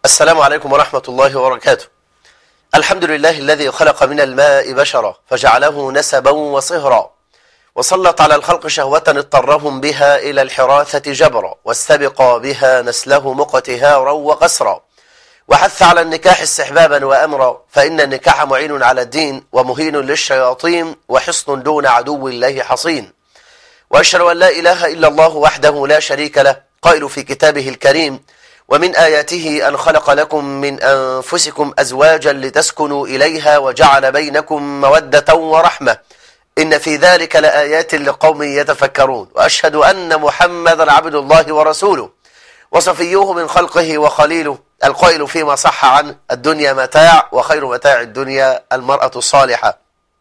السلام عليكم ورحمة الله وبركاته الحمد لله الذي خلق من الماء بشرا فجعله نسبا وصهرا وسلط على الخلق شهوة اضطرهم بها إلى الحراثة جبرا واستبقى بها نسله مقتهارا وقسرا وحث على النكاح استحبابا وأمرا فإن النكاح معين على الدين ومهين للشياطين وحصن دون عدو الله حصين وأشهد أن لا إله إلا الله وحده لا شريك له قائل في كتابه الكريم ومن آياته أن خلق لكم من أنفسكم أزواجا لتسكنوا إليها وجعل بينكم مودة ورحمة إن في ذلك لآيات لقوم يتفكرون وأشهد أن محمدا عبد الله ورسوله وصفيه من خلقه وخليله القائل فيما صح عن الدنيا متاع وخير متاع الدنيا المرأة الصالحة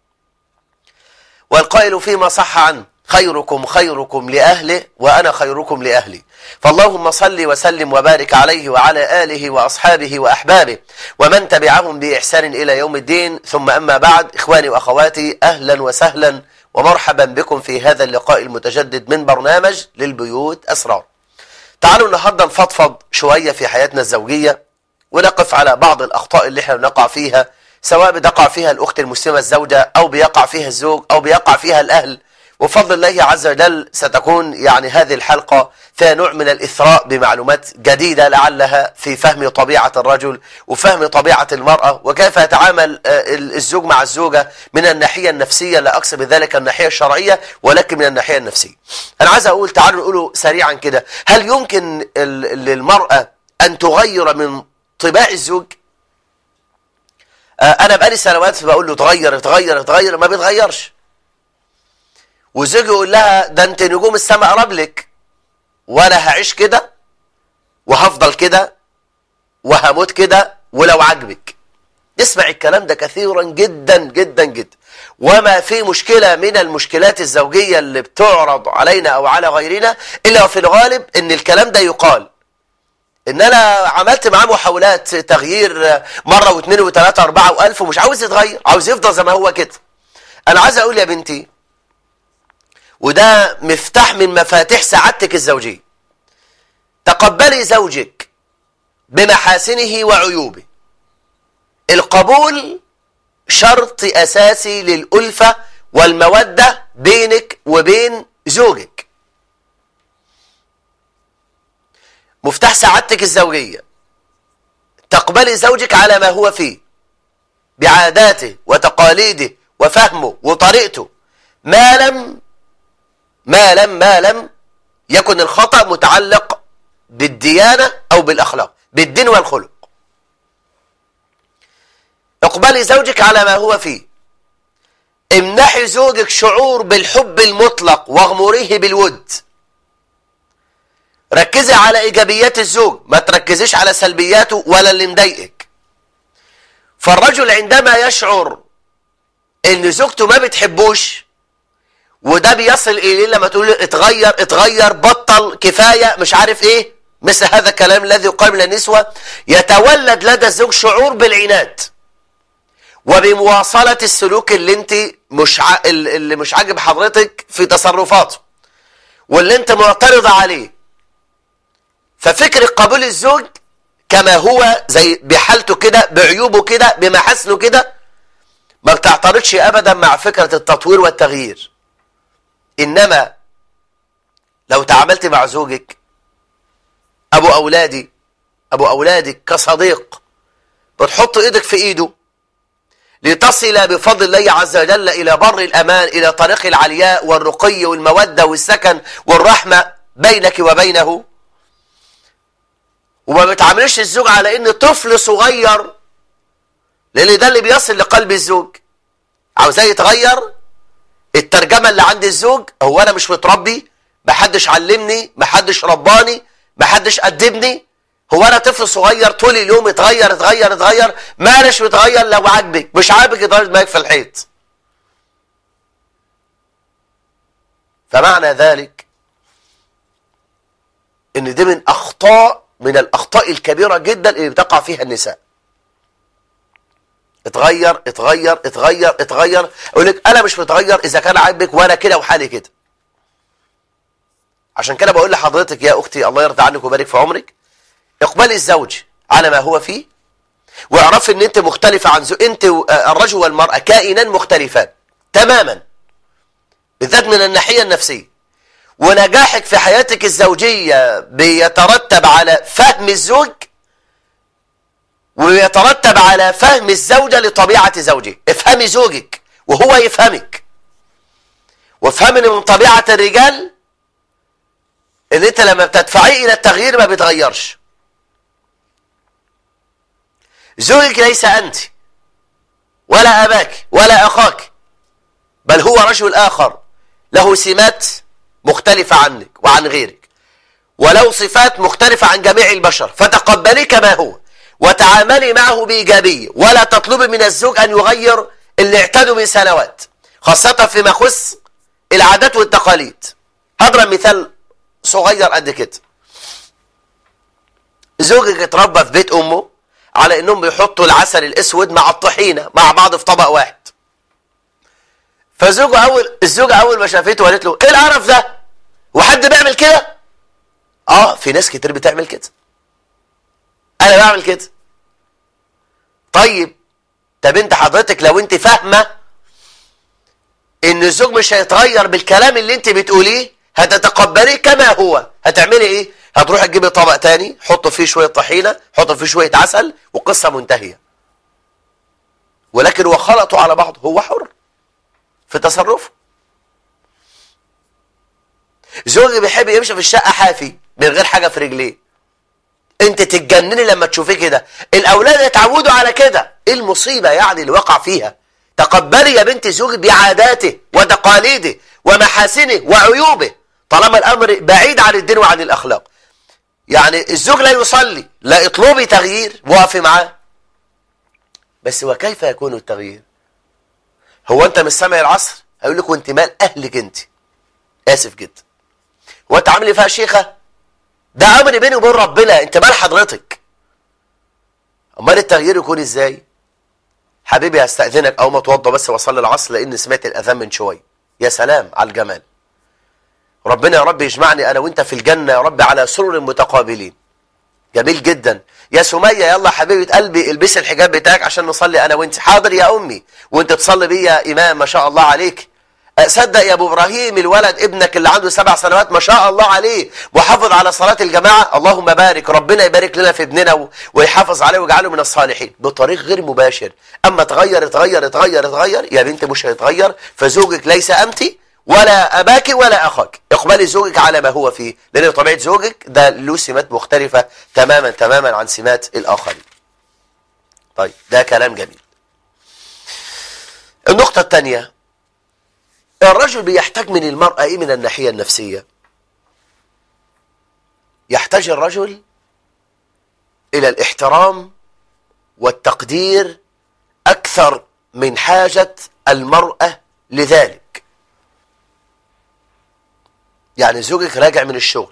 والقائل فيما صح عنه خيركم خيركم لأهله وأنا خيركم لأهلي فاللهم صل وسلم وبارك عليه وعلى آله وأصحابه وأحبابه ومن تبعهم بإحسان إلى يوم الدين ثم أما بعد إخواني وأخواتي أهلا وسهلا ومرحبا بكم في هذا اللقاء المتجدد من برنامج للبيوت أسرار تعالوا النهارده نفضفض شوية في حياتنا الزوجية ونقف على بعض الأخطاء اللي احنا بنقع فيها سواء بتقع فيها الأخت المسلمة الزوجة أو بيقع فيها الزوج أو بيقع فيها الأهل وفضل الله عز وجل ستكون يعني هذه الحلقة فيها نوع من الإثراء بمعلومات جديدة لعلها في فهم طبيعة الرجل وفهم طبيعة المرأة وكيف يتعامل الزوج مع الزوجة من الناحية النفسية لا أقصد بذلك الناحية الشرعية ولكن من الناحية النفسية أنا عايز أقول تعالوا نقوله سريعا كده هل يمكن للمرأة أن تغير من طباع الزوج أنا بقالي سنوات بقول له تغير تغير تغير ما بيتغيرش وزوجي يقول لها ده انت نجوم السماء قرب لك وانا هعيش كده وهفضل كده وهموت كده ولو عجبك نسمع الكلام ده كثيرا جدا جدا جدا وما في مشكلة من المشكلات الزوجية اللي بتعرض علينا او على غيرنا الا وفي الغالب ان الكلام ده يقال ان انا عملت معاه محاولات تغيير مرة واثنين وثلاثة اربعة والف ومش عاوز يتغير عاوز يفضل زي ما هو كده انا عايز اقول يا بنتي وده مفتاح من مفاتيح سعادتك الزوجية تقبلي زوجك بمحاسنه وعيوبه القبول شرط أساسي للألفة والمودة بينك وبين زوجك مفتاح سعادتك الزوجية تقبلي زوجك على ما هو فيه بعاداته وتقاليده وفهمه وطريقته ما لم ما لم ما لم يكن الخطأ متعلق بالديانة أو بالأخلاق بالدين والخلق اقبلي زوجك على ما هو فيه امنحي زوجك شعور بالحب المطلق واغمريه بالود ركزي على إيجابيات الزوج ما تركزيش على سلبياته ولا اللي مضايقك فالرجل عندما يشعر ان زوجته ما بتحبوش وده بيصل اليه لما تقول اتغير اتغير بطل كفاية مش عارف ايه مثل هذا الكلام الذي يقال للنسوة يتولد لدى الزوج شعور بالعناد وبمواصلة السلوك اللي انت مش ع... اللي مش عاجب حضرتك في تصرفاته واللي انت معترضة عليه ففكر قبول الزوج كما هو زي بحالته كده بعيوبه كده بمحاسنه كده ما بتعترضش ابدا مع فكرة التطوير والتغيير إنما لو تعاملت مع زوجك أبو أولادي أبو أولادك كصديق بتحط إيدك في إيده لتصل بفضل الله عز وجل إلى بر الأمان إلى طريق العلياء والرقي والمودة والسكن والرحمة بينك وبينه وما بتعاملش الزوج على إن طفل صغير لأن ده اللي بيصل لقلب الزوج عاوزاه يتغير الترجمة اللي عند الزوج هو أنا مش متربي محدش علمني محدش رباني محدش أدبني هو أنا طفل صغير طول اليوم اتغير اتغير اتغير مالش متغير لو عاجبك مش عاجبك يتغير دماغك في الحيط فمعنى ذلك ان دي من أخطاء من الأخطاء الكبيرة جدا اللي بتقع فيها النساء اتغير اتغير اتغير اتغير اقول لك انا مش متغير اذا كان عاجبك وانا كده وحالي كده عشان كده بقول لحضرتك يا اختي الله يرضى عنك ويبارك في عمرك اقبلي الزوج على ما هو فيه واعرف ان انت مختلفة عن زوج انت الرجل والمرأة كائنان مختلفان تماما بالذات من الناحية النفسية ونجاحك في حياتك الزوجية بيترتب على فهم الزوج ويترتب على فهم الزوجة لطبيعة زوجه افهمي زوجك وهو يفهمك وافهم ان من طبيعة الرجال ان انت لما بتدفعيه الى التغيير ما بيتغيرش زوجك ليس انت ولا اباك ولا اخاك بل هو رجل اخر له سمات مختلفة عنك وعن غيرك ولو صفات مختلفة عن جميع البشر فتقبلي كما هو وتعاملي معه بإيجابية ولا تطلبي من الزوج أن يغير اللي اعتادوا من سنوات خاصة فيما يخص العادات والتقاليد هضرب مثال صغير قد كده زوجك اتربى في بيت أمه على أنهم بيحطوا العسل الأسود مع الطحينة مع بعض في طبق واحد فزوجه أول الزوجة أول ما شافته وقالت له إيه القرف ده؟ وحد بيعمل كده؟ آه في ناس كتير بتعمل كده أنا بعمل كده طيب طب أنت حضرتك لو أنت فاهمة إن الزوج مش هيتغير بالكلام اللي أنت بتقوليه هتتقبليه كما هو هتعملي إيه؟ هتروح تجيبي طبق تاني حط فيه شوية طحينة حط فيه شوية عسل وقصة منتهية ولكن وخلطوا على بعض هو حر في تصرفه زوجي بيحب يمشي في الشقة حافي من غير حاجة في رجليه انت تتجنني لما تشوفيه كده الاولاد يتعودوا على كده ايه المصيبة يعني اللي وقع فيها تقبلي يا بنت زوجي بعاداته وتقاليده ومحاسنه وعيوبه طالما الامر بعيد عن الدين وعن الاخلاق يعني الزوج لا يصلي لا اطلبي تغيير وقفي معاه بس وكيف يكون التغيير هو انت مش سامع العصر هيقول لك وانت مال اهلك انت اسف جدا هو انت عامل ايه فيها شيخه ده امر بيني وبين ربنا انت مال حضرتك امال التغيير يكون ازاي حبيبي هستاذنك اول ما اتوضى بس واصلي العصر لان سمعت الاذان من شويه يا سلام على الجمال ربنا يا رب يجمعني انا وانت في الجنه يا رب على سرر متقابلين جميل جدا يا سمية يلا حبيبة قلبي البسي الحجاب بتاعك عشان نصلي انا وانت حاضر يا امي وانت تصلي بيا يا امام ما شاء الله عليك صدق يا ابو ابراهيم الولد ابنك اللي عنده سبع سنوات ما شاء الله عليه محافظ على صلاة الجماعة اللهم بارك ربنا يبارك لنا في ابننا ويحافظ عليه ويجعله من الصالحين بطريق غير مباشر اما تغير تغير تغير تغير يا بنت مش هيتغير فزوجك ليس انت ولا أباك ولا أخاك اقبلي زوجك على ما هو فيه لأن طبيعة زوجك ده له سمات مختلفة تماما تماما عن سمات الآخرين طيب ده كلام جميل النقطة الثانية الرجل بيحتاج من المرأة إيه من الناحية النفسية يحتاج الرجل إلى الاحترام والتقدير أكثر من حاجة المرأة لذلك يعني زوجك راجع من الشغل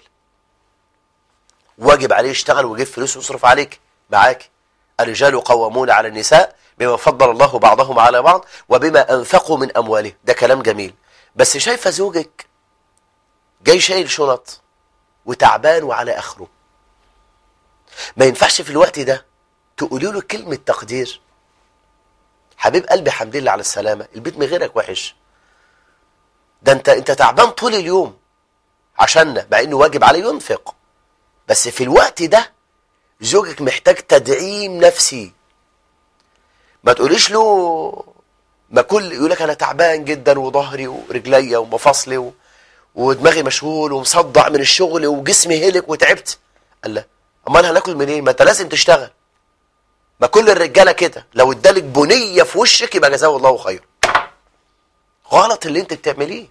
واجب عليه يشتغل ويجيب فلوس ويصرف عليك معاك الرجال قوامون على النساء بما فضل الله بعضهم على بعض وبما أنفقوا من أموالهم ده كلام جميل بس شايفة زوجك جاي شايل شنط وتعبان وعلى آخره ما ينفعش في الوقت ده تقولي له كلمة تقدير حبيب قلبي حمد لله على السلامة البيت من غيرك وحش ده انت انت تعبان طول اليوم عشاننا مع انه واجب عليه ينفق بس في الوقت ده زوجك محتاج تدعيم نفسي ما تقوليش له ما كل يقول لك انا تعبان جدا وظهري ورجليا ومفاصلي و... ودماغي مشغول ومصدع من الشغل وجسمي هلك وتعبت قال لا امال هناكل منين إيه؟ ما انت لازم تشتغل ما كل الرجاله كده لو ادالك بنيه في وشك يبقى جزاه الله خير غلط اللي انت بتعمليه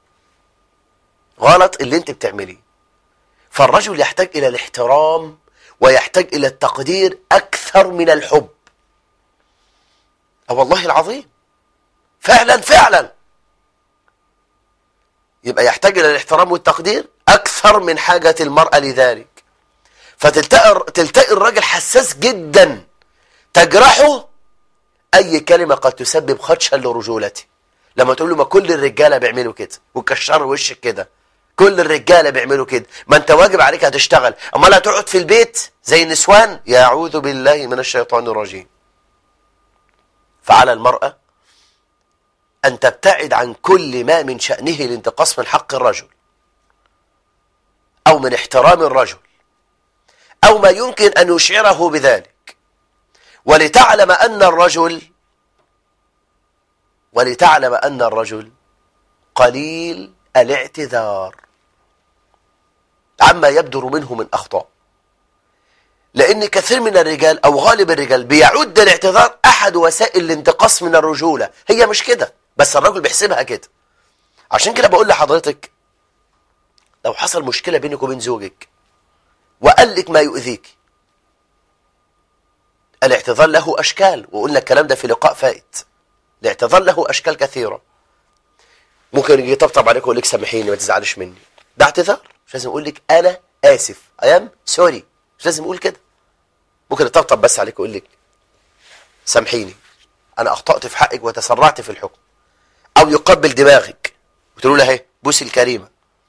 غلط اللي انت بتعمليه فالرجل يحتاج الى الاحترام ويحتاج الى التقدير اكثر من الحب اه والله العظيم فعلا فعلا يبقى يحتاج الى الاحترام والتقدير اكثر من حاجة المرأة لذلك فتلتقي تلتقي الراجل حساس جدا تجرحه اي كلمة قد تسبب خدشا لرجولته لما تقول له ما كل الرجالة بيعملوا كده وكشروا وشك كده كل الرجاله بيعملوا كده ما انت واجب عليك هتشتغل امال هتقعد في البيت زي النسوان يعوذ بالله من الشيطان الرجيم فعلى المرأة أن تبتعد عن كل ما من شأنه الانتقاص من حق الرجل أو من احترام الرجل أو ما يمكن أن يشعره بذلك ولتعلم أن الرجل ولتعلم أن الرجل قليل الاعتذار عما يبدر منه من أخطاء لأن كثير من الرجال أو غالب الرجال بيعد الاعتذار أحد وسائل الانتقاص من الرجولة هي مش كده بس الرجل بيحسبها كده عشان كده بقول لحضرتك لو حصل مشكلة بينك وبين زوجك وقال لك ما يؤذيك الاعتذار له أشكال وقلنا الكلام ده في لقاء فائت الاعتذار له أشكال كثيرة ممكن يجي يطبطب عليك ويقول لك سامحيني ما تزعلش مني ده اعتذار مش لازم يقول لك أنا آسف أيام سوري مش لازم يقول كده ممكن يطبطب بس عليك ويقول لك سامحيني أنا أخطأت في حقك وتسرعت في الحكم أو يقبل دماغك وتقول له اهي بوسي الكريمة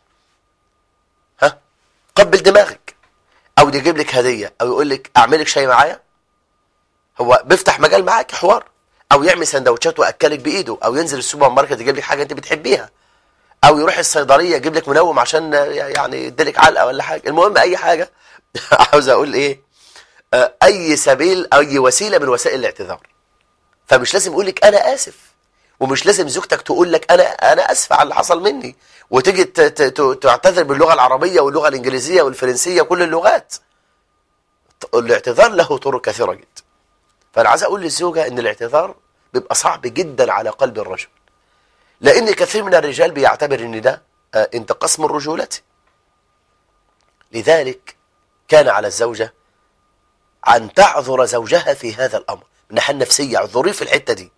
ها قبل دماغك أو يجيب لك هدية أو يقول لك أعمل لك شيء معايا هو بيفتح مجال معاك حوار أو يعمل سندوتشات وأكلك بإيده أو ينزل السوبر ماركت يجيب لك حاجة أنت بتحبيها أو يروح الصيدلية يجيب لك منوم عشان يعني يديلك علقة ولا حاجة المهم أي حاجة عاوز أقول إيه آه، أي سبيل أي وسيلة من وسائل الاعتذار فمش لازم يقول لك أنا آسف ومش لازم زوجتك تقول لك أنا أنا آسفة على اللي حصل مني وتيجي ت- ت- ت- تعتذر باللغة العربية واللغة الإنجليزية والفرنسية كل اللغات الاعتذار له طرق كثيرة جدا فأنا عايز أقول للزوجة إن الاعتذار بيبقى صعب جدا على قلب الرجل لأن كثير من الرجال بيعتبر إن ده آه، انتقاص من رجولته لذلك كان على الزوجة أن تعذر زوجها في هذا الأمر من الناحية النفسية اعذريه في الحتة دي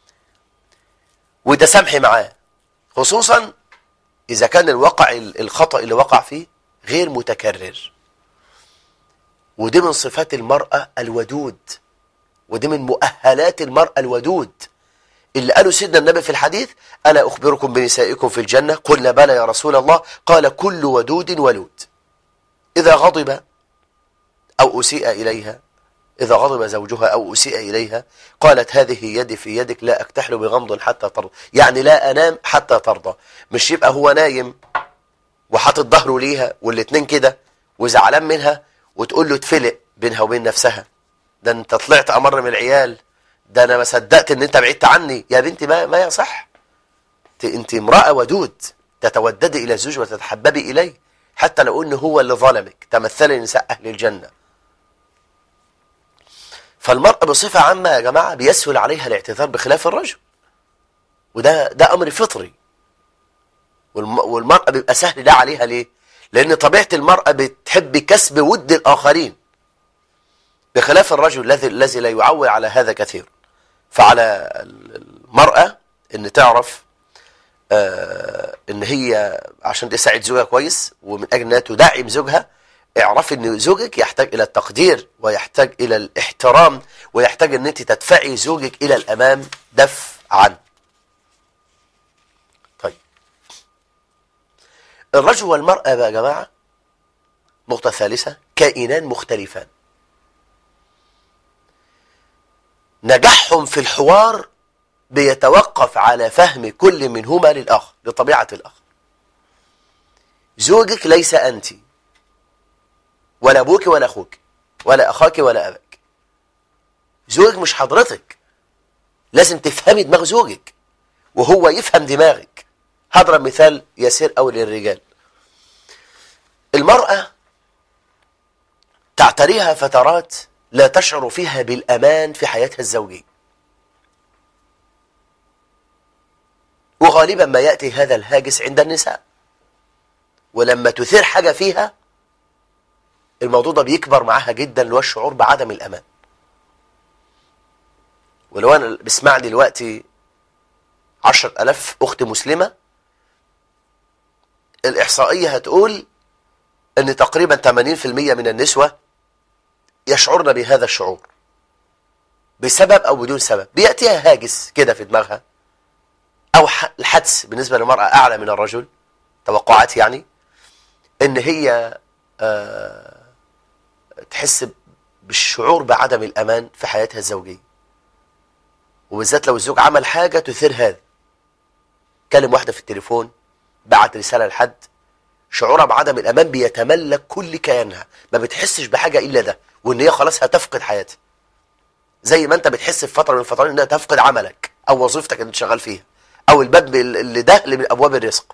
وتسامحي معاه خصوصا إذا كان الواقع الخطأ اللي وقع فيه غير متكرر ودي من صفات المرأة الودود ودي من مؤهلات المرأة الودود اللي قالوا سيدنا النبي في الحديث ألا أخبركم بنسائكم في الجنة قلنا بلى يا رسول الله قال كل ودود ولود إذا غضب أو أسيء إليها إذا غضب زوجها أو أسيء إليها قالت هذه يدي في يدك لا أكتحل بغمض حتى ترضى يعني لا أنام حتى ترضى مش يبقى هو نايم وحاطط ظهره ليها والاتنين كده وزعلان منها وتقول له تفلق بينها وبين نفسها ده انت طلعت أمر من العيال ده أنا ما صدقت إن أنت بعدت عني يا بنتي ما, ما يصح انت, انت امرأة ودود تتوددي إلى الزوج وتتحببي إليه حتى لو أنه هو اللي ظلمك تمثلي نساء أهل الجنة فالمرأة بصفة عامة يا جماعة بيسهل عليها الاعتذار بخلاف الرجل وده ده أمر فطري والم- والمرأة بيبقى سهل ده عليها ليه؟ لأن طبيعة المرأة بتحب كسب ود الآخرين بخلاف الرجل الذي الذي لا يعول على هذا كثير فعلى المرأة إن تعرف آه إن هي عشان تساعد زوجها كويس ومن أجل أنها تدعم زوجها اعرفي ان زوجك يحتاج الى التقدير ويحتاج الى الاحترام ويحتاج ان انت تدفعي زوجك الى الامام دفعا طيب الرجل والمرأة بقى يا جماعة نقطة ثالثة كائنان مختلفان نجاحهم في الحوار بيتوقف على فهم كل منهما للآخر لطبيعة الآخر زوجك ليس أنتِ ولا ابوك ولا اخوك ولا اخاك ولا اباك زوجك مش حضرتك لازم تفهمي دماغ زوجك وهو يفهم دماغك هضرب مثال يسير أوي للرجال المرأة تعتريها فترات لا تشعر فيها بالأمان في حياتها الزوجية وغالبا ما يأتي هذا الهاجس عند النساء ولما تثير حاجة فيها الموضوع ده بيكبر معاها جدا اللي هو الشعور بعدم الأمان ولو أنا بسمعني دلوقتي عشرة ألاف أخت مسلمة الإحصائية هتقول أن تقريبا 80% من النسوة يشعرن بهذا الشعور بسبب أو بدون سبب بيأتيها هاجس كده في دماغها أو الحدس بالنسبة للمرأة أعلى من الرجل توقعات يعني ان هي آه تحس بالشعور بعدم الامان في حياتها الزوجيه وبالذات لو الزوج عمل حاجه تثير هذا كلم واحده في التليفون بعت رساله لحد شعورها بعدم الامان بيتملك كل كيانها ما بتحسش بحاجه الا ده وان هي خلاص هتفقد حياتها زي ما انت بتحس في فتره من الفترات انها تفقد عملك او وظيفتك اللي انت شغال فيها او الباب اللي ده اللي من ابواب الرزق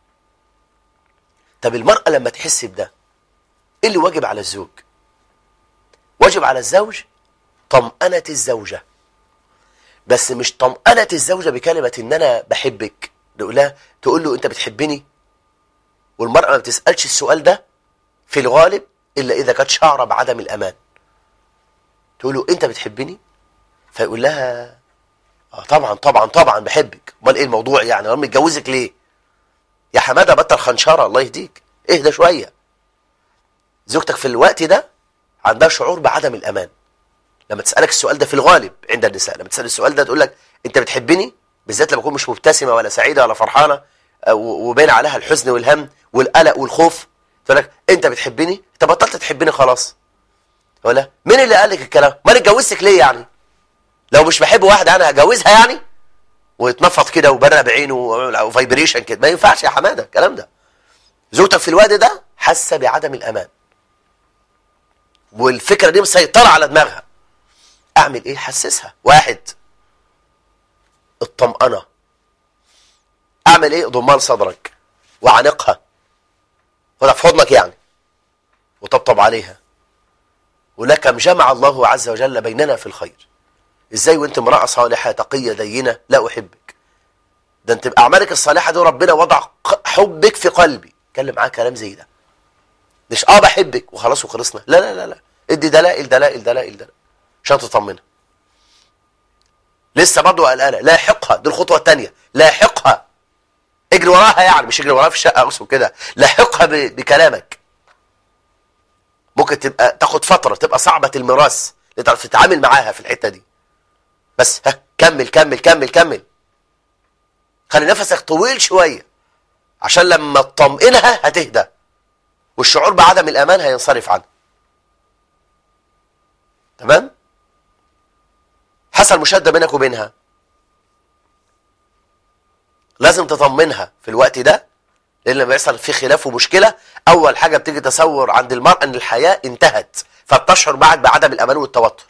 طب المراه لما تحس بده ايه اللي واجب على الزوج واجب على الزوج طمأنة الزوجة بس مش طمأنة الزوجة بكلمة ان انا بحبك نقول لها تقول له انت بتحبني والمرأة ما بتسألش السؤال ده في الغالب الا اذا كانت شعره بعدم الامان تقول له انت بتحبني فيقول لها اه طبعا طبعا طبعا بحبك امال ايه الموضوع يعني انا متجوزك ليه يا حماده بطل خنشره الله يهديك اهدى شويه زوجتك في الوقت ده عندها شعور بعدم الامان لما تسالك السؤال ده في الغالب عند النساء لما تسال السؤال ده تقول لك انت بتحبني بالذات لما تكون مش مبتسمه ولا سعيده ولا فرحانه وبين عليها الحزن والهم والقلق والخوف تقول لك انت بتحبني انت بطلت تحبني خلاص ولا مين اللي قال لك الكلام ما انا اتجوزتك ليه يعني لو مش بحب واحده انا هجوزها يعني ويتنفض كده وبرق بعينه وفايبريشن كده ما ينفعش يا حماده الكلام ده زوجتك في الوقت ده حاسه بعدم الامان والفكره دي مسيطره على دماغها اعمل ايه حسسها واحد الطمأنة اعمل ايه ضمان صدرك وعانقها خدها في حضنك يعني وطبطب عليها ولكم جمع الله عز وجل بيننا في الخير ازاي وانت امرأة صالحة تقية دينة لا احبك ده انت اعمالك الصالحة دي ربنا وضع حبك في قلبي اتكلم معاه كلام زي ده مش اه بحبك وخلاص وخلصنا لا لا لا لا ادي دلائل دلائل دلائل دلائل عشان تطمنها لسه برضه قلقانه لاحقها دي الخطوه الثانيه لاحقها اجري وراها يعني مش اجري وراها في الشقه اقصد كده لاحقها بكلامك ممكن تبقى تاخد فتره تبقى صعبه الميراث اللي تعرف تتعامل معاها في الحته دي بس ها كمل كمل كمل كمل خلي نفسك طويل شويه عشان لما تطمئنها هتهدى والشعور بعدم الامان هينصرف عنها تمام حصل مشادة بينك وبينها لازم تطمنها في الوقت ده لان لما يحصل في خلاف ومشكله اول حاجه بتيجي تصور عند المراه ان الحياه انتهت فبتشعر معك بعدم الامان والتوتر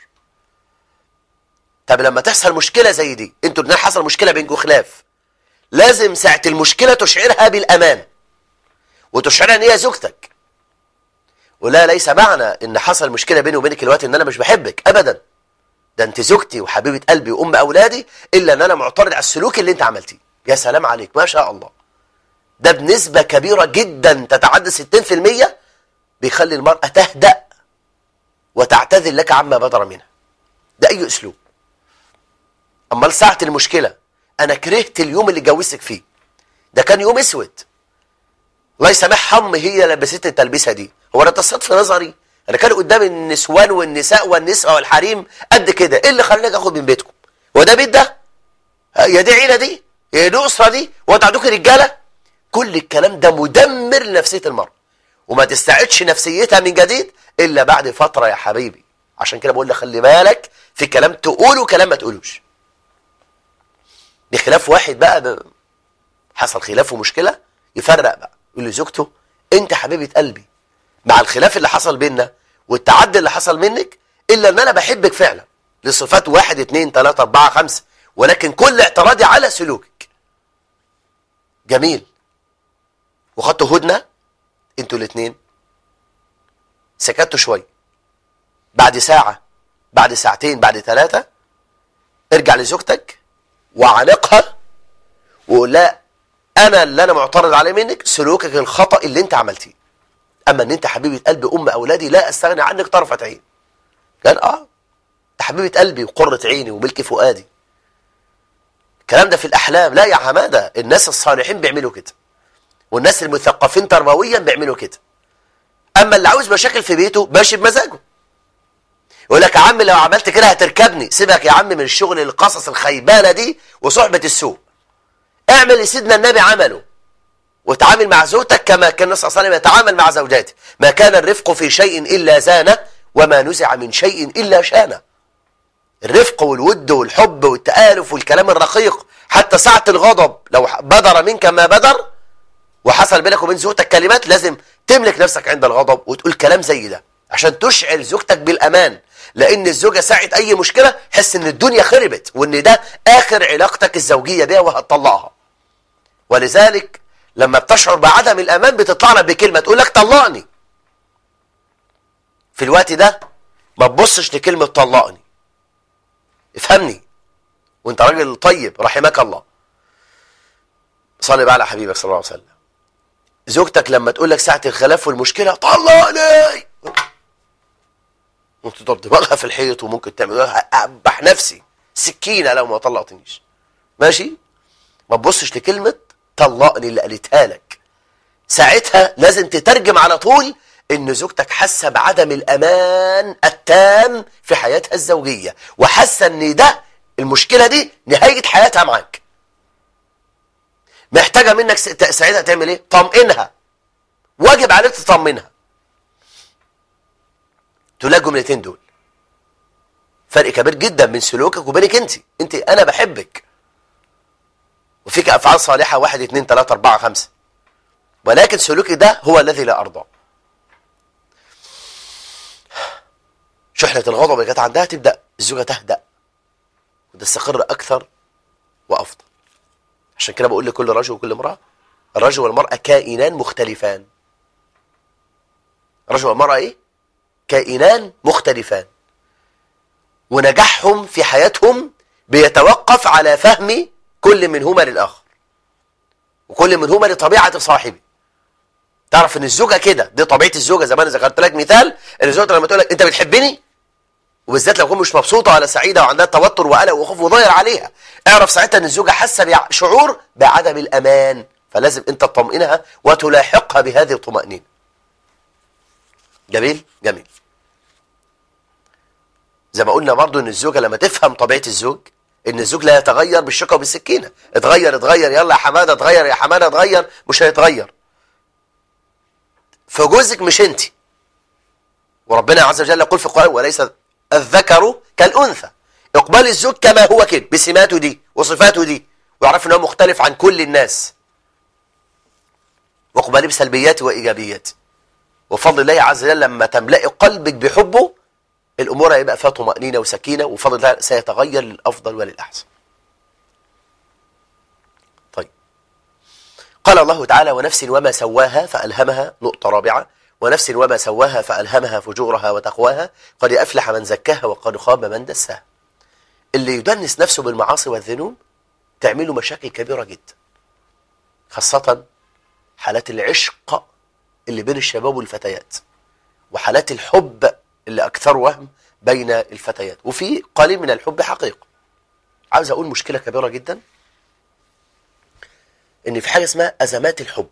طب لما تحصل مشكله زي دي انتوا الاثنين حصل مشكله بينكم خلاف لازم ساعه المشكله تشعرها بالامان وتشعرها ان هي زوجتك ولا ليس معنى ان حصل مشكله بيني وبينك الوقت ان انا مش بحبك ابدا ده انت زوجتي وحبيبه قلبي وام اولادي الا ان انا معترض على السلوك اللي انت عملتيه يا سلام عليك ما شاء الله ده بنسبه كبيره جدا تتعدى 60% بيخلي المراه تهدأ وتعتذر لك عما بدر منها ده اي اسلوب امال ساعه المشكله انا كرهت اليوم اللي اتجوزتك فيه ده كان يوم اسود الله يسامحها امي هي لبستني التلبيسه دي هو انا تصدت في نظري انا كان قدام النسوان والنساء والنساء والحريم قد كده ايه اللي خلاني اخد من بيتكم هو ده بيت ده يا دي عيله دي يا دي اسره دي هو انتوا عندكم رجاله كل الكلام ده مدمر لنفسيه المراه وما تستعدش نفسيتها من جديد الا بعد فتره يا حبيبي عشان كده بقول لك خلي بالك في كلام تقوله وكلام ما تقولوش بخلاف واحد بقى ب... حصل خلاف ومشكله يفرق بقى يقول لزوجته انت حبيبه قلبي مع الخلاف اللي حصل بيننا والتعدي اللي حصل منك الا ان انا بحبك فعلا لصفات واحد اتنين تلاتة اربعة خمسة ولكن كل اعتراضي على سلوكك جميل وخدتوا هدنة انتوا الاتنين سكتوا شوي بعد ساعة بعد ساعتين بعد ثلاثة ارجع لزوجتك وعانقها وقول لها انا اللي انا معترض عليه منك سلوكك الخطأ اللي انت عملتيه اما ان انت حبيبه قلبي ام اولادي لا استغنى عنك طرفه عين قال اه انت حبيبه قلبي وقره عيني وملك فؤادي الكلام ده في الاحلام لا يا حماده الناس الصالحين بيعملوا كده والناس المثقفين تربويا بيعملوا كده اما اللي عاوز مشاكل في بيته ماشي بمزاجه يقول لك يا عم لو عملت كده هتركبني سيبك يا عم من الشغل القصص الخيبانه دي وصحبه السوء اعمل اللي سيدنا النبي عمله وتعامل مع زوجتك كما كان النبي صلى الله عليه وسلم يتعامل مع زوجاته ما كان الرفق في شيء إلا زانه وما نزع من شيء إلا شانه الرفق والود والحب والتآلف والكلام الرقيق حتى ساعة الغضب لو بدر منك ما بدر وحصل بينك وبين زوجتك كلمات لازم تملك نفسك عند الغضب وتقول كلام زي ده عشان تشعر زوجتك بالأمان لأن الزوجة ساعة أي مشكلة حس إن الدنيا خربت وإن ده آخر علاقتك الزوجية بيها وهتطلقها ولذلك لما بتشعر بعدم الأمان بتطلع لك بكلمة تقول لك طلقني في الوقت ده ما تبصش لكلمة طلقني افهمني وانت راجل طيب رحمك الله صلي بقى على حبيبك صلى الله عليه وسلم زوجتك لما تقول لك ساعة الخلاف والمشكلة طلقني ممكن تضرب دماغها في الحيط وممكن تعمل لها أذبح نفسي سكينة لو ما طلقتنيش ماشي ما تبصش لكلمة طلقني اللي قالتها لك ساعتها لازم تترجم على طول ان زوجتك حاسه بعدم الامان التام في حياتها الزوجيه وحاسه ان ده المشكله دي نهايه حياتها معاك محتاجه منك ساعتها تعمل ايه طمئنها واجب عليك تطمنها تقول لها الجملتين دول فرق كبير جدا من سلوكك وبينك انت انت انا بحبك وفيك افعال صالحه واحد اتنين تلاته اربعه خمسه ولكن سلوكي ده هو الذي لا ارضاه شحنة الغضب اللي كانت عندها تبدأ الزوجة تهدأ وتستقر أكثر وأفضل عشان كده بقول لكل رجل وكل امرأة الرجل والمرأة كائنان مختلفان الرجل والمرأة إيه؟ كائنان مختلفان ونجاحهم في حياتهم بيتوقف على فهم كل منهما للآخر وكل منهما لطبيعة صاحبه تعرف ان الزوجه كده دي طبيعه الزوجه زي ما انا ذكرت لك مثال ان الزوجه لما تقول لك انت بتحبني وبالذات لو تكون مش مبسوطه ولا سعيده وعندها توتر وقلق وخوف وضير عليها اعرف ساعتها ان الزوجه حاسه بشعور بعدم الامان فلازم انت تطمئنها وتلاحقها بهذه الطمانينه جميل جميل زي ما قلنا برضو ان الزوجه لما تفهم طبيعه الزوج ان الزوج لا يتغير بالشوكه وبالسكينه اتغير اتغير يلا يا حماده اتغير يا حماده اتغير مش هيتغير فجوزك مش انت وربنا عز وجل يقول في القرآن وليس الذكر كالأنثى اقبال الزوج كما هو كده بسماته دي وصفاته دي ويعرف ان هو مختلف عن كل الناس واقبالي بسلبياته وإيجابياته وفضل الله عز وجل لما تملئي قلبك بحبه الأمور هيبقى فيها طمأنينة وسكينة وفضل الله سيتغير للأفضل وللأحسن قال الله تعالى ونفس وما سواها فألهمها نقطة رابعة ونفس وما سواها فألهمها فجورها وتقواها قد أفلح من زكاها وقد خاب من دساها اللي يدنس نفسه بالمعاصي والذنوب تعمله مشاكل كبيرة جدا خاصة حالات العشق اللي بين الشباب والفتيات وحالات الحب اللي أكثر وهم بين الفتيات وفي قليل من الحب حقيقة عاوز أقول مشكلة كبيرة جدا ان في حاجه اسمها ازمات الحب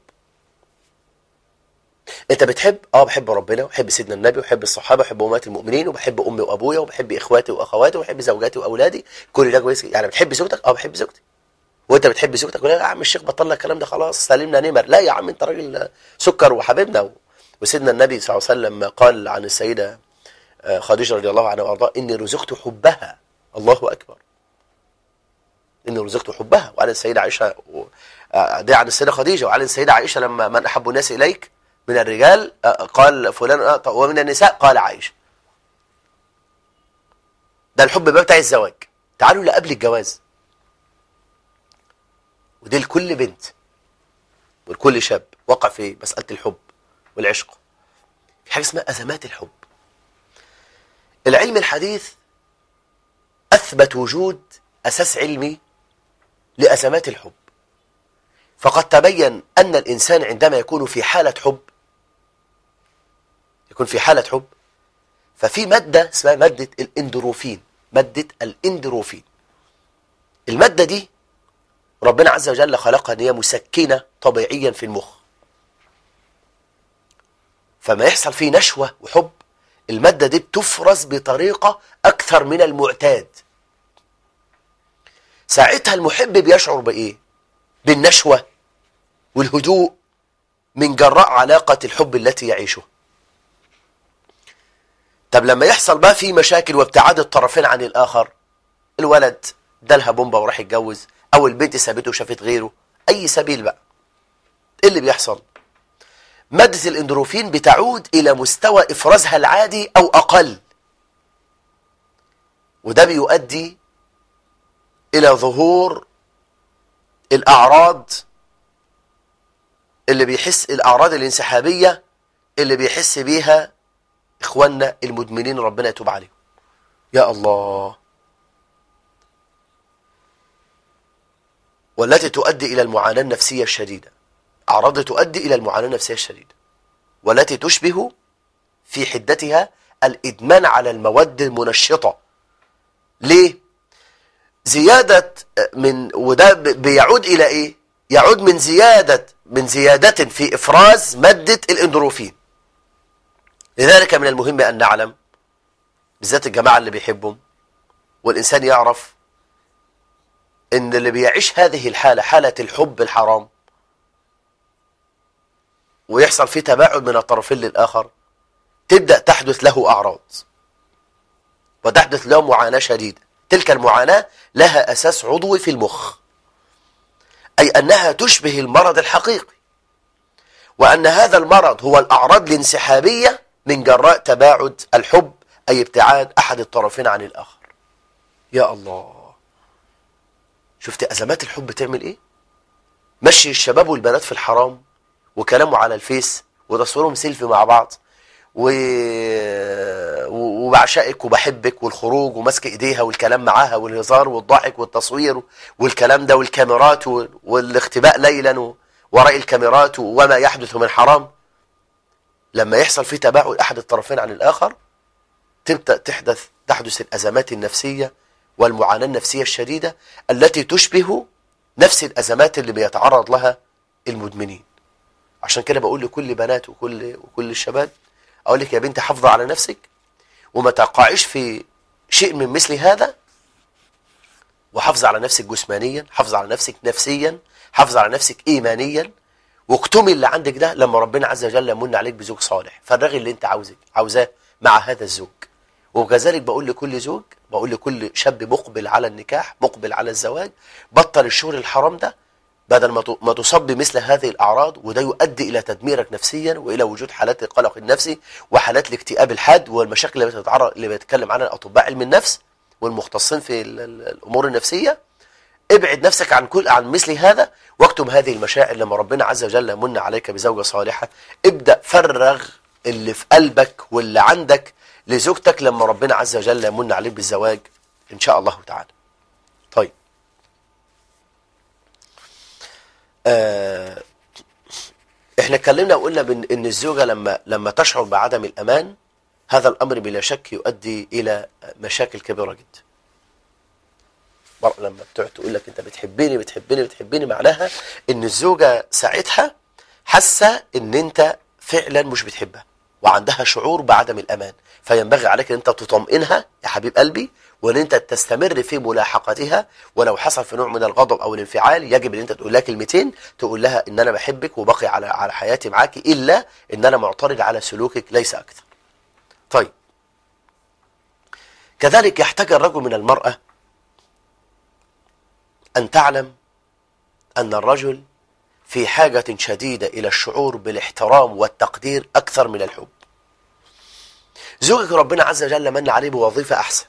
انت بتحب اه بحب ربنا وبحب سيدنا النبي وبحب الصحابه وبحب امهات المؤمنين وبحب امي وابويا وبحب اخواتي واخواتي وبحب زوجاتي واولادي كل ده كويس يعني بتحب زوجتك اه بحب زوجتي وانت بتحب زوجتك ولا يا عم الشيخ بطلنا الكلام ده خلاص سلمنا نمر لا يا عم انت راجل سكر وحبيبنا وسيدنا النبي صلى الله عليه وسلم قال عن السيده خديجه رضي الله عنها وارضاها اني رزقت حبها الله اكبر اني رزقت حبها وعن السيده عائشه و... دي عن السيدة خديجة وعن السيدة عائشة لما من أحب الناس إليك من الرجال قال فلان ومن النساء قال عائشة ده الحب بقى بتاع الزواج تعالوا لقبل الجواز ودي لكل بنت ولكل شاب وقع في مسألة الحب والعشق في حاجة اسمها أزمات الحب العلم الحديث أثبت وجود أساس علمي لأزمات الحب فقد تبين أن الإنسان عندما يكون في حالة حب يكون في حالة حب ففي مادة اسمها مادة الاندروفين مادة الاندروفين المادة دي ربنا عز وجل خلقها ان هي مسكنة طبيعيا في المخ فما يحصل فيه نشوة وحب المادة دي بتفرز بطريقة أكثر من المعتاد ساعتها المحب بيشعر بإيه؟ بالنشوة والهدوء من جراء علاقة الحب التي يعيشها طب لما يحصل بقى في مشاكل وابتعاد الطرفين عن الآخر الولد دالها بومبا وراح يتجوز أو البنت سابته وشافت غيره أي سبيل بقى إيه اللي بيحصل مادة الاندروفين بتعود إلى مستوى إفرازها العادي أو أقل وده بيؤدي إلى ظهور الأعراض اللي بيحس الأعراض الانسحابية اللي بيحس بيها إخواننا المدمنين ربنا يتوب عليهم يا الله والتي تؤدي إلى المعاناة النفسية الشديدة أعراض تؤدي إلى المعاناة النفسية الشديدة والتي تشبه في حدتها الإدمان على المواد المنشطة ليه؟ زيادة من وده بيعود إلى إيه؟ يعود من زيادة من زيادة في إفراز مادة الإندروفين لذلك من المهم أن نعلم بالذات الجماعة اللي بيحبهم والإنسان يعرف إن اللي بيعيش هذه الحالة حالة الحب الحرام ويحصل فيه تباعد من الطرفين للآخر تبدأ تحدث له أعراض وتحدث له معاناة شديدة تلك المعاناة لها أساس عضوي في المخ أي أنها تشبه المرض الحقيقي وأن هذا المرض هو الأعراض الانسحابية من جراء تباعد الحب أي ابتعاد أحد الطرفين عن الآخر يا الله شفت أزمات الحب تعمل إيه مشي الشباب والبنات في الحرام وكلامه على الفيس وتصويرهم سيلفي مع بعض و... وبعشقك وبحبك والخروج وماسك ايديها والكلام معاها والهزار والضحك والتصوير والكلام ده والكاميرات والاختباء ليلا وراء الكاميرات وما يحدث من حرام لما يحصل في تباعد احد الطرفين عن الاخر تبدا تحدث تحدث الازمات النفسيه والمعاناه النفسيه الشديده التي تشبه نفس الازمات اللي بيتعرض لها المدمنين عشان كده بقول لكل بنات وكل وكل الشباب اقول لك يا بنتي حافظه على نفسك وما تقعيش في شيء من مثل هذا وحافظه على نفسك جسمانيا حافظه على نفسك نفسيا حافظه على نفسك ايمانيا واكتمي اللي عندك ده لما ربنا عز وجل يمن عليك بزوج صالح فرغي اللي انت عاوزك عاوزاه مع هذا الزوج وكذلك بقول لكل زوج بقول لكل شاب مقبل على النكاح مقبل على الزواج بطل الشغل الحرام ده بدل ما تصاب بمثل هذه الأعراض وده يؤدي إلى تدميرك نفسيا وإلى وجود حالات القلق النفسي وحالات الاكتئاب الحاد والمشاكل اللي بتتعرض اللي بيتكلم عنها أطباء علم النفس والمختصين في الأمور النفسية ابعد نفسك عن كل عن مثل هذا واكتم هذه المشاعر لما ربنا عز وجل من عليك بزوجة صالحة ابدأ فرغ اللي في قلبك واللي عندك لزوجتك لما ربنا عز وجل يمن عليك بالزواج إن شاء الله تعالى طيب آه احنا اتكلمنا وقلنا ان الزوجة لما لما تشعر بعدم الأمان هذا الأمر بلا شك يؤدي إلى مشاكل كبيرة جدا لما بتقعد تقول لك انت بتحبني بتحبني بتحبني معناها ان الزوجة ساعتها حاسة ان انت فعلا مش بتحبها وعندها شعور بعدم الأمان فينبغي عليك ان انت تطمئنها يا حبيب قلبي وان انت تستمر في ملاحقتها ولو حصل في نوع من الغضب او الانفعال يجب ان انت تقول لها كلمتين تقول لها ان انا بحبك وبقي على على حياتي معاك الا ان انا معترض على سلوكك ليس اكثر طيب كذلك يحتاج الرجل من المرأة أن تعلم أن الرجل في حاجة شديدة إلى الشعور بالاحترام والتقدير أكثر من الحب زوجك ربنا عز وجل من عليه بوظيفة أحسن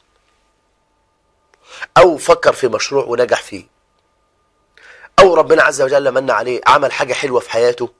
أو فكر في مشروع ونجح فيه أو ربنا عز وجل من عليه عمل حاجة حلوة في حياته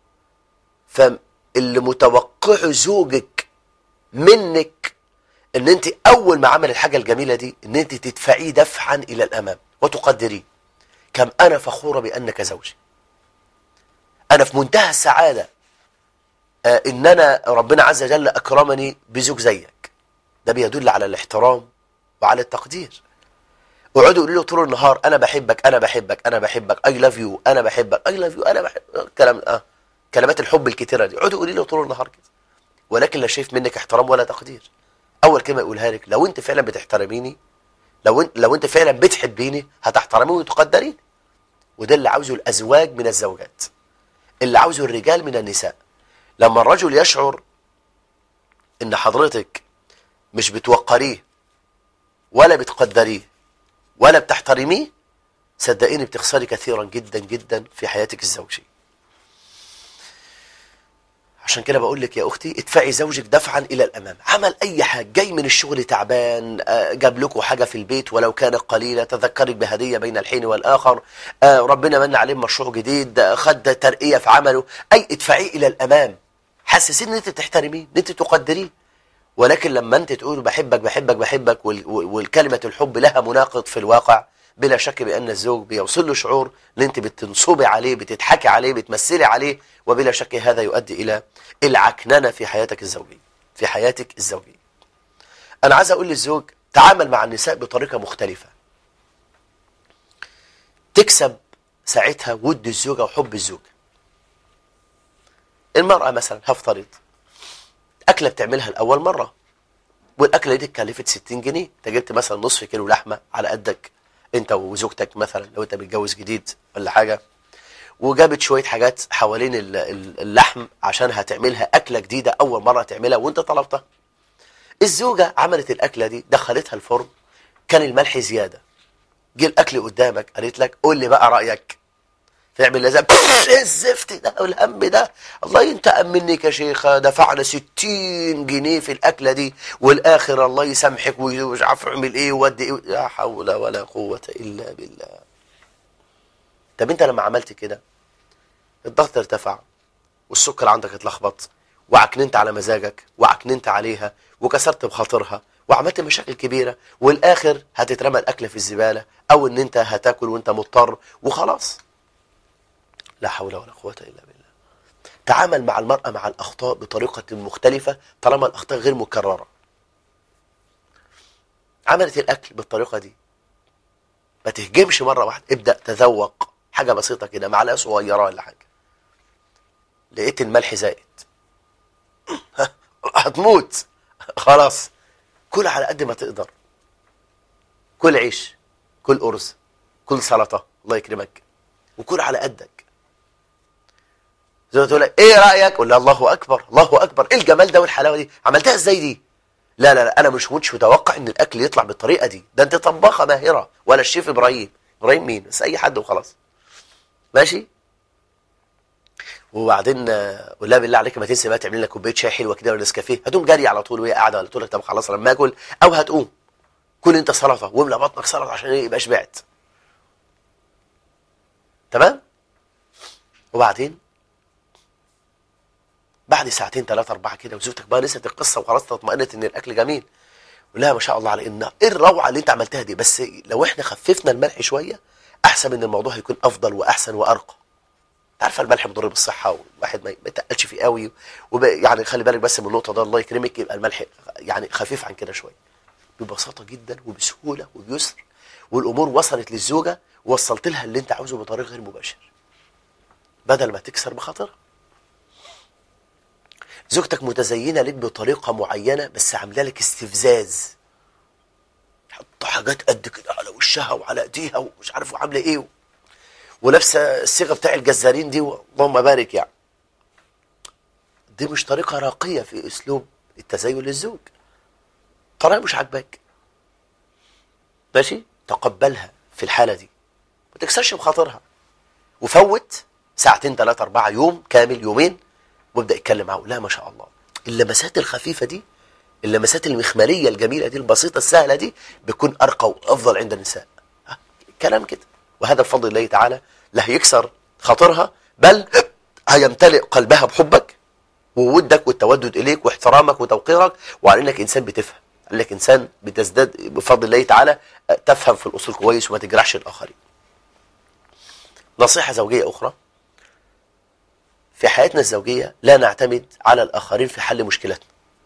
فاللي متوقعه زوجك منك ان انت اول ما عمل الحاجة الجميلة دي ان انت تدفعيه دفعا الى الامام وتقدريه كم انا فخورة بانك زوجي انا في منتهى السعادة آه ان انا ربنا عز وجل اكرمني بزوج زيك ده بيدل على الاحترام وعلى التقدير اقعدوا يقولوا له طول النهار انا بحبك انا بحبك انا بحبك اي لاف يو انا بحبك اي لاف يو انا بحب كلام اه كلمات الحب الكتيره دي اقعدوا يقولوا له طول النهار كده ولكن لا شايف منك احترام ولا تقدير اول كلمه يقولها لك لو انت فعلا بتحترميني لو انت لو انت فعلا بتحبيني هتحترميني وتقدريني وده اللي عاوزه الازواج من الزوجات اللي عاوزه الرجال من النساء لما الرجل يشعر ان حضرتك مش بتوقريه ولا بتقدريه ولا بتحترميه صدقيني بتخسري كثيرا جدا جدا في حياتك الزوجيه عشان كده بقول لك يا اختي ادفعي زوجك دفعا الى الامام عمل اي حاجه جاي من الشغل تعبان آه، جاب لكم حاجه في البيت ولو كانت قليله تذكرك بهديه بين الحين والاخر آه، ربنا من عليه مشروع جديد آه، خد ترقيه في عمله اي ادفعيه الى الامام حسسين ان انت تحترميه ان انت تقدريه ولكن لما انت تقول بحبك بحبك بحبك وال- والكلمه الحب لها مناقض في الواقع بلا شك بان الزوج بيوصل له شعور ان انت بتنصبي عليه بتضحكي عليه بتمثلي عليه وبلا شك هذا يؤدي الى العكننه في حياتك الزوجيه في حياتك الزوجيه انا عايز اقول للزوج تعامل مع النساء بطريقه مختلفه تكسب ساعتها ود الزوجه وحب الزوج المراه مثلا هفترض اكله بتعملها لاول مره والاكله دي اتكلفت 60 جنيه انت جبت مثلا نصف كيلو لحمه على قدك انت وزوجتك مثلا لو انت متجوز جديد ولا حاجه وجابت شويه حاجات حوالين ال- ال- اللحم عشان هتعملها اكله جديده اول مره تعملها وانت طلبتها الزوجه عملت الاكله دي دخلتها الفرن كان الملح زياده جه الاكل قدامك قالت لك قول لي بقى رايك تعمل لازم ايه الزفت ده والهم ده الله ينتقم منك يا شيخة دفعنا 60 جنيه في الأكلة دي والآخر الله يسامحك ومش عارف اعمل ايه وودي ايه لا حول ولا قوة إلا بالله طب انت لما عملت كده الضغط ارتفع والسكر عندك اتلخبط وعكننت على مزاجك وعكننت عليها وكسرت بخاطرها وعملت مشاكل كبيرة والآخر هتترمى الأكل في الزبالة أو إن أنت هتاكل وأنت مضطر وخلاص لا حول ولا قوة إلا بالله تعامل مع المرأة مع الأخطاء بطريقة مختلفة طالما الأخطاء غير مكررة عملت الأكل بالطريقة دي ما تهجمش مرة واحدة ابدأ تذوق حاجة بسيطة كده معلقة صغيرة ولا حاجة لقيت الملح زائد هتموت خلاص كل على قد ما تقدر كل عيش كل أرز كل سلطة الله يكرمك وكل على قدك زي ما تقول لك ايه رايك قول لها الله اكبر الله اكبر ايه الجمال ده والحلاوه دي عملتها ازاي دي لا لا لا انا مش كنتش متوقع ان الاكل يطلع بالطريقه دي ده انت طباخه ماهره ولا الشيف ابراهيم ابراهيم مين بس اي حد وخلاص ماشي وبعدين آه، قول لها بالله عليك ما تنسي بقى تعمل لك كوبايه شاي حلوه كده ولا نسكافيه هتقوم جري على طول وهي قاعده ولا تقول لك طب خلاص لما اكل او هتقوم كل انت سلطه واملى بطنك سلطه عشان ايه يبقى شبعت تمام وبعدين بعد ساعتين ثلاثة أربعة كده وزوجتك بقى نسيت القصة وخلاص اطمئنت إن الأكل جميل ولا ما شاء الله على إن إيه الروعة اللي أنت عملتها دي بس لو إحنا خففنا الملح شوية أحسن من الموضوع هيكون أفضل وأحسن وأرقى أنت عارفة الملح مضر بالصحة والواحد ما ما يتقلش فيه قوي وب... يعني خلي بالك بس من النقطة ده الله يكرمك يبقى الملح يعني خفيف عن كده شوية ببساطة جدا وبسهولة وبيسر والأمور وصلت للزوجة ووصلت لها اللي أنت عاوزه بطريقة غير مباشرة بدل ما تكسر بخاطرها زوجتك متزينة لك بطريقة معينة بس عاملة لك استفزاز حط حاجات قد كده على وشها وعلى ايديها ومش عارف وعاملة ايه ولابسة الصيغة بتاع الجزارين دي اللهم بارك يعني دي مش طريقة راقية في اسلوب التزين للزوج طريقة مش عاجباك ماشي تقبلها في الحالة دي ما تكسرش بخاطرها وفوت ساعتين ثلاثة أربعة يوم كامل يومين وابدأ يتكلم معاه لا ما شاء الله اللمسات الخفيفة دي اللمسات المخملية الجميلة دي البسيطة السهلة دي بتكون أرقى وأفضل عند النساء ها، كلام كده وهذا بفضل الله تعالى لا هيكسر خاطرها بل هيمتلئ قلبها بحبك وودك والتودد إليك واحترامك وتوقيرك وعلى إنك إنسان بتفهم إنك إنسان بتزداد بفضل الله تعالى تفهم في الأصول كويس وما تجرحش الآخرين نصيحة زوجية أخرى في حياتنا الزوجية لا نعتمد على الآخرين في حل مشكلتنا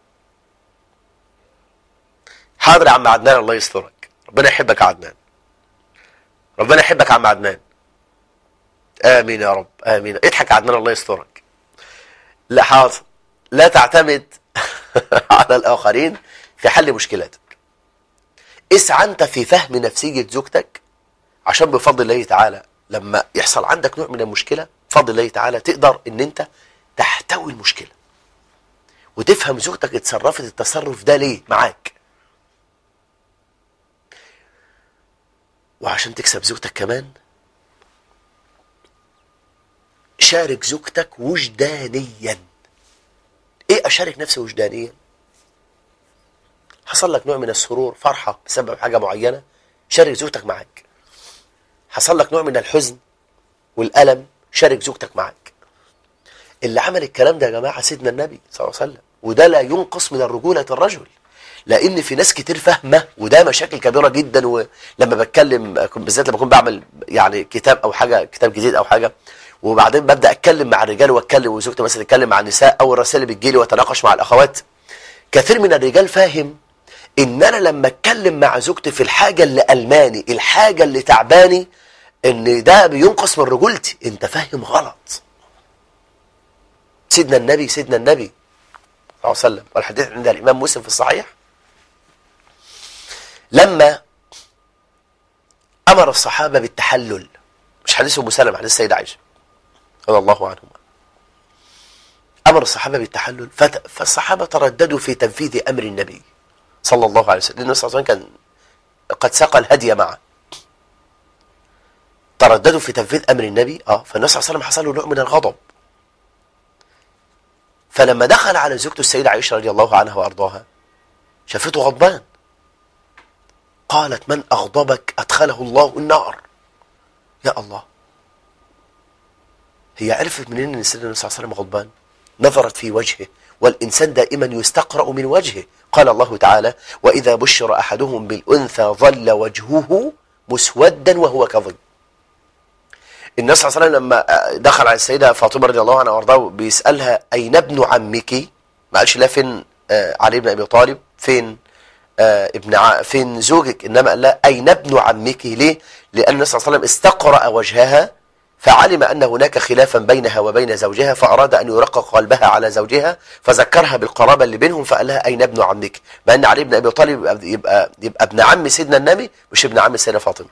حاضر يا عم عدنان الله يسترك ربنا يحبك يا عدنان ربنا يحبك يا عم عدنان آمين يا رب آمين اضحك يا عدنان الله يسترك لا حاضر لا تعتمد على الآخرين في حل مشكلتك اسعى أنت في فهم نفسية زوجتك عشان بفضل الله تعالى لما يحصل عندك نوع من المشكلة بفضل الله تعالى تقدر ان انت تحتوي المشكله وتفهم زوجتك اتصرفت التصرف ده ليه معاك وعشان تكسب زوجتك كمان شارك زوجتك وجدانيا ايه اشارك نفسي وجدانيا حصل لك نوع من السرور فرحة بسبب حاجة معينة شارك زوجتك معاك حصل لك نوع من الحزن والألم شارك زوجتك معاك اللي عمل الكلام ده يا جماعة سيدنا النبي صلى الله عليه وسلم وده لا ينقص من الرجولة الرجل لان في ناس كتير فاهمه وده مشاكل كبيره جدا ولما بتكلم بالذات لما اكون بعمل يعني كتاب او حاجه كتاب جديد او حاجه وبعدين ببدا اتكلم مع الرجال واتكلم وزوجتي مثلا تتكلم مع النساء او الرسائل اللي بتجيلي واتناقش مع الاخوات كثير من الرجال فاهم ان انا لما اتكلم مع زوجتي في الحاجه اللي الماني الحاجه اللي تعباني ان ده بينقص من رجولتي انت فاهم غلط سيدنا النبي سيدنا النبي صلى الله عليه وسلم والحديث عند الامام مسلم في الصحيح لما امر الصحابه بالتحلل مش حديث ام سلمة حديث السيده عائشه رضي الله عنهما امر الصحابه بالتحلل فت... فالصحابه ترددوا في تنفيذ امر النبي صلى الله عليه وسلم لان النبي صلى الله عليه وسلم كان قد ساق الهدي معه ترددوا في تنفيذ امر النبي اه فالنبي صلى الله عليه وسلم حصل له نوع من الغضب فلما دخل على زوجته السيده عائشه رضي الله عنها وارضاها شافته غضبان قالت من أغضبك أدخله الله النار يا الله هي عرفت منين ان سيدنا النبي صلى الله عليه وسلم غضبان نظرت في وجهه والإنسان دائما يستقرأ من وجهه قال الله تعالى وإذا بشر أحدهم بالأنثى ظل وجهه مسودا وهو كظيم النبي صلى الله عليه وسلم لما دخل على السيدة فاطمة رضي الله عنها وارضاها بيسألها أين ابن عمك ما قالش لا فين علي بن أبي طالب فين آه ابن ع... فين زوجك انما قال لها اين ابن عمك ليه لان النبي صلى الله عليه وسلم استقرأ وجهها فعلم ان هناك خلافا بينها وبين زوجها فاراد ان يرقق قلبها على زوجها فذكرها بالقرابه اللي بينهم فقال لها اين ابن عمك مع ان علي بن ابي طالب يبقى يبقى, يبقى ابن عم سيدنا النبي مش ابن عم السيده فاطمه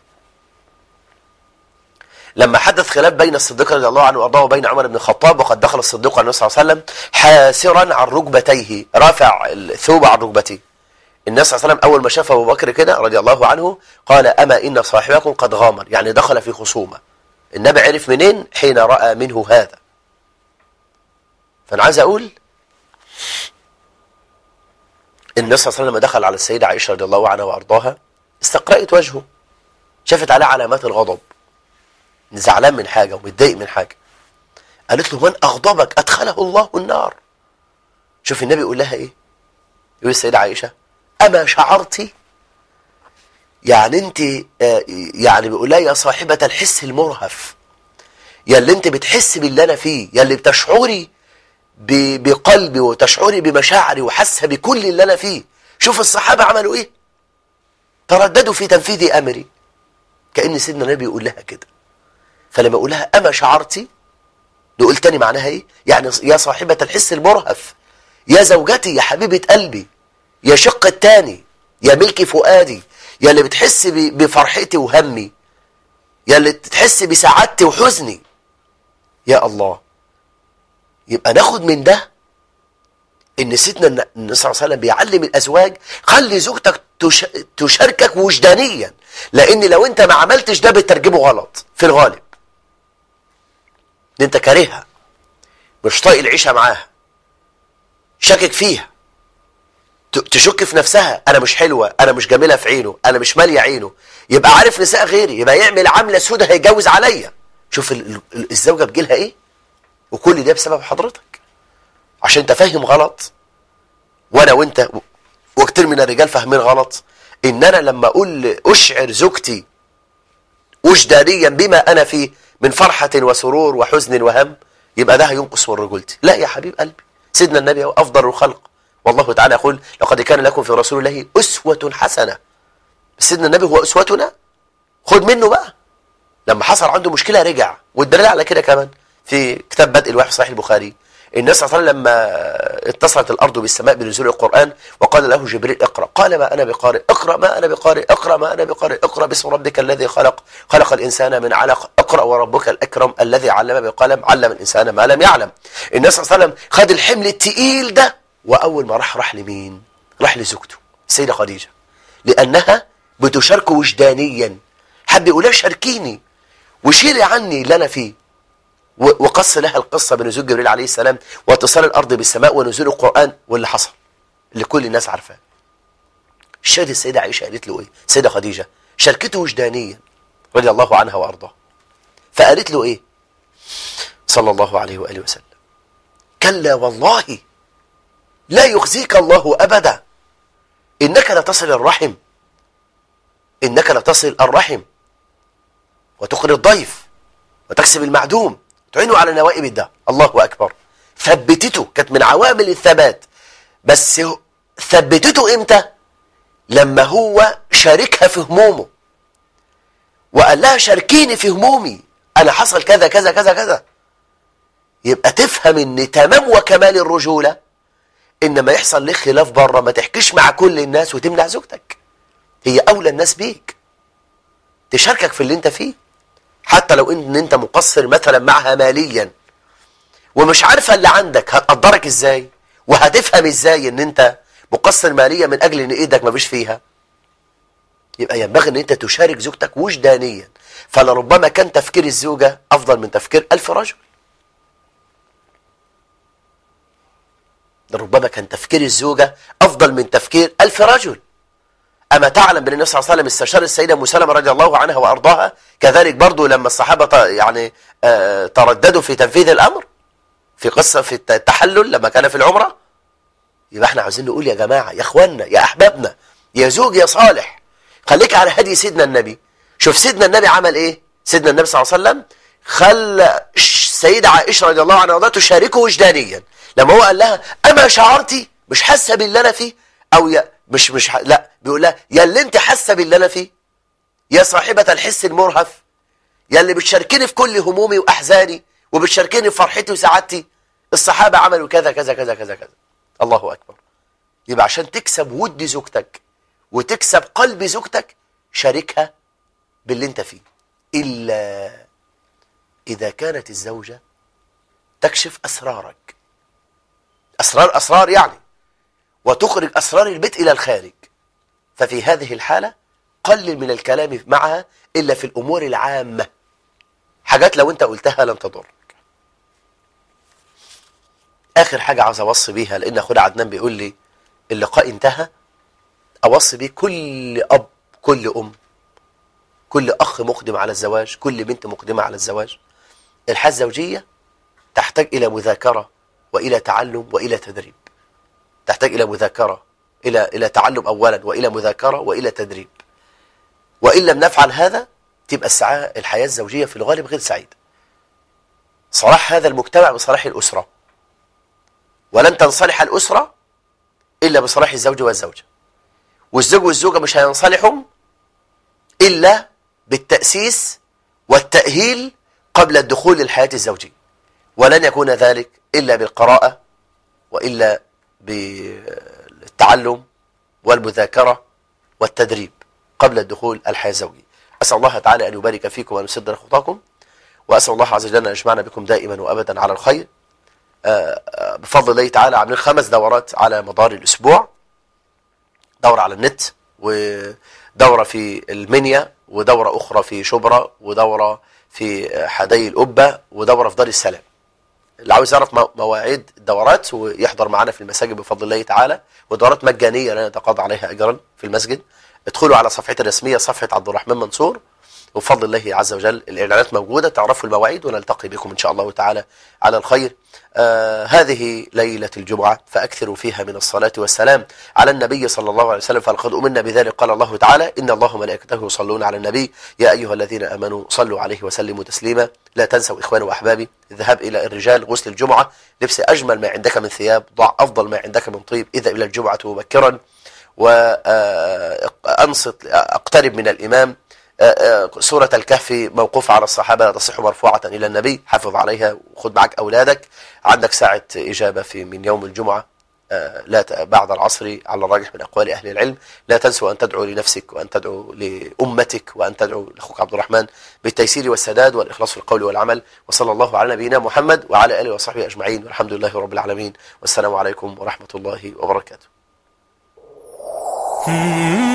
لما حدث خلاف بين الصديق رضي الله عنه وارضاه وبين عمر بن الخطاب وقد دخل الصديق على النبي صلى الله عليه وسلم حاسرا عن ركبتيه رافع الثوب عن ركبتيه النبي صلى الله عليه وسلم أول ما شاف أبو بكر كده رضي الله عنه قال أما إن صاحبكم قد غامر يعني دخل في خصومة النبي عرف منين حين رأى منه هذا فأنا عايز أقول النبي صلى الله عليه وسلم لما دخل على السيدة عائشة رضي الله عنها وأرضاها استقرأت وجهه شافت عليه علامات الغضب زعلان من حاجة ومتضايق من حاجة قالت له من أغضبك أدخله الله النار شوف النبي يقول لها إيه يقول السيدة عائشة أما شعرت يعني أنت يعني بيقول لها يا صاحبة الحس المرهف يا اللي أنت بتحس باللي أنا فيه يا اللي بتشعري بقلبي وتشعري بمشاعري وحاسة بكل اللي أنا فيه شوف الصحابة عملوا إيه ترددوا في تنفيذ أمري كأن سيدنا النبي يقول لها كده فلما يقول لها أما شعرتي نقول تاني معناها إيه يعني يا صاحبة الحس المرهف يا زوجتي يا حبيبة قلبي يا شق التاني يا ملك فؤادي يا اللي بتحس بفرحتي وهمي يا اللي تحس بسعادتي وحزني يا الله يبقى ناخد من ده ان سيدنا النبي صلى الله عليه وسلم بيعلم الازواج خلي زوجتك تش... تشاركك وجدانيا لان لو انت ما عملتش ده بترجمه غلط في الغالب ان انت كارهها مش طايق العيشه معاها شاكك فيها تشك في نفسها انا مش حلوه انا مش جميله في عينه انا مش ماليه عينه يبقى عارف نساء غيري يبقى يعمل عمله سودة هيجوز عليا شوف الزوجه بتجيلها ايه وكل ده بسبب حضرتك عشان انت فاهم غلط وانا وانت وكتير من الرجال فاهمين غلط ان انا لما اقول اشعر زوجتي وجدانيا بما انا فيه من فرحه وسرور وحزن وهم يبقى ده هينقص من رجولتي لا يا حبيب قلبي سيدنا النبي هو افضل الخلق والله تعالى يقول لقد كان لكم في رسول الله أسوة حسنة سيدنا النبي هو أسوتنا خد منه بقى لما حصل عنده مشكلة رجع والدليل على كده كمان في كتاب بدء الوحي صحيح البخاري الناس صلى الله عليه وسلم لما اتصلت الأرض بالسماء بنزول القرآن وقال له جبريل اقرأ قال ما أنا بقارئ اقرأ ما أنا بقارئ اقرأ ما أنا بقارئ اقرأ باسم ربك الذي خلق خلق الإنسان من علق اقرأ وربك الأكرم الذي علم بالقلم علم الإنسان ما لم يعلم الناس صلى الله عليه وسلم خد الحمل التقيل ده وأول ما راح راح لمين راح لزوجته السيدة خديجة لأنها بتشاركه وجدانيا حد يقول لها شاركيني وشيلي عني اللي أنا فيه وقص لها القصة بنزول جبريل عليه السلام واتصال الأرض بالسماء ونزول القرآن واللي حصل اللي كل الناس عارفاه الشاهد السيدة عائشة قالت له إيه السيدة خديجة شاركته وجدانيا رضي الله عنها وأرضاها فقالت له إيه صلى الله عليه وآله وسلم كلا والله لا يخزيك الله أبدا إنك لتصل الرحم إنك لتصل الرحم وتقري الضيف وتكسب المعدوم تعينه على نوائب الدهر الله أكبر ثبتته كانت من عوامل الثبات بس ثبتته إمتى لما هو شاركها في همومه وقال لها شاركيني في همومي أنا حصل كذا كذا كذا كذا يبقى تفهم ان تمام وكمال الرجولة انما يحصل لك خلاف بره ما تحكيش مع كل الناس وتمنع زوجتك هي اولى الناس بيك تشاركك في اللي انت فيه حتى لو ان انت مقصر مثلا معها ماليا ومش عارفه اللي عندك هتقدرك ازاي وهتفهم ازاي ان انت مقصر ماليا من اجل ان ايدك ما فيش فيها يبقى ينبغي ان انت تشارك زوجتك وجدانيا فلربما كان تفكير الزوجة افضل من تفكير الف رجل لربما كان تفكير الزوجة افضل من تفكير الف رجل أما تعلم بأن النبي صلى الله عليه وسلم استشار السيدة أم سلمة رضي الله عنها وأرضاها كذلك برضو لما الصحابة يعني ترددوا في تنفيذ الأمر في قصة في التحلل لما كان في العمرة يبقى احنا عاوزين نقول يا جماعة يا اخوانا يا أحبابنا يا زوج يا صالح خليك على هدي سيدنا النبي شوف سيدنا النبي عمل ايه سيدنا النبي صلى الله عليه وسلم خلى السيدة عائشة رضي الله عنها تشاركه وجدانيا لما هو قال لها أما شعرتي مش حاسة باللي أنا فيه أو يا مش مش ح... لا بيقول لها يا اللي انت حاسه باللي انا فيه يا صاحبة الحس المرهف يا اللي بتشاركني في كل همومي واحزاني وبتشاركني في فرحتي وسعادتي الصحابة عملوا كذا كذا كذا كذا كذا الله اكبر يبقى عشان تكسب ود زوجتك وتكسب قلب زوجتك شاركها باللي انت فيه الا اذا كانت الزوجة تكشف اسرارك اسرار اسرار يعني وتخرج أسرار البيت إلى الخارج ففي هذه الحالة قلل من الكلام معها إلا في الأمور العامة حاجات لو أنت قلتها لن تضرك آخر حاجة عاوز أوصي بيها لأن أخونا عدنان بيقول لي اللقاء انتهى أوصي بيه كل أب كل أم كل أخ مقدم على الزواج كل بنت مقدمة على الزواج الحياة الزوجية تحتاج إلى مذاكرة وإلى تعلم وإلى تدريب تحتاج إلى مذاكرة إلى إلى تعلم أولا وإلى مذاكرة وإلى تدريب وإن لم نفعل هذا تبقى السعاة الحياة الزوجية في الغالب غير سعيدة صلاح هذا المجتمع بصلاح الأسرة ولن تنصلح الأسرة إلا بصلاح الزوج والزوجة والزوج والزوجة مش هينصلحوا إلا بالتأسيس والتأهيل قبل الدخول للحياة الزوجية ولن يكون ذلك إلا بالقراءة وإلا بالتعلم والمذاكرة والتدريب قبل الدخول الحياة الزوجية أسأل الله تعالى أن يبارك فيكم وأن يسد خطاكم وأسأل الله عز وجل أن يجمعنا بكم دائما وأبدا على الخير بفضل الله تعالى عاملين خمس دورات على مدار الأسبوع دورة على النت ودورة في المنيا ودورة أخرى في شبرا ودورة في حدي الأبة ودورة في دار السلام اللي عاوز يعرف مواعيد الدورات ويحضر معنا في المساجد بفضل الله تعالى ودورات مجانية لا نتقاضى عليها أجرا في المسجد ادخلوا على صفحتي الرسمية صفحة عبد الرحمن منصور وبفضل الله عز وجل الإعلانات موجودة تعرفوا المواعيد ونلتقي بكم إن شاء الله تعالى على الخير آه هذه ليلة الجمعة فأكثروا فيها من الصلاة والسلام على النبي صلى الله عليه وسلم فلقد أمنا بذلك قال الله تعالى إن الله وملائكته يصلون على النبي يا أيها الذين آمنوا صلوا عليه وسلموا تسليما لا تنسوا إخواني وأحبابي الذهاب إلى الرجال غسل الجمعة لبس أجمل ما عندك من ثياب ضع أفضل ما عندك من طيب إذا إلى الجمعة مبكرا وأنصت أقترب من الإمام آه، سورة الكهف موقوفة على الصحابة تصح مرفوعة إلى النبي حافظ عليها وخد معك أولادك عندك ساعة إجابة في من يوم الجمعة آه، لا ت- بعد العصر على الراجح من أقوال أهل العلم لا تنسوا أن تدعوا لنفسك وأن تدعوا لأمتك وأن تدعوا لأخوك عبد الرحمن بالتيسير والسداد والإخلاص في القول والعمل وصلى الله على نبينا محمد وعلى آله وصحبه أجمعين والحمد لله رب العالمين والسلام عليكم ورحمة الله وبركاته Hmm.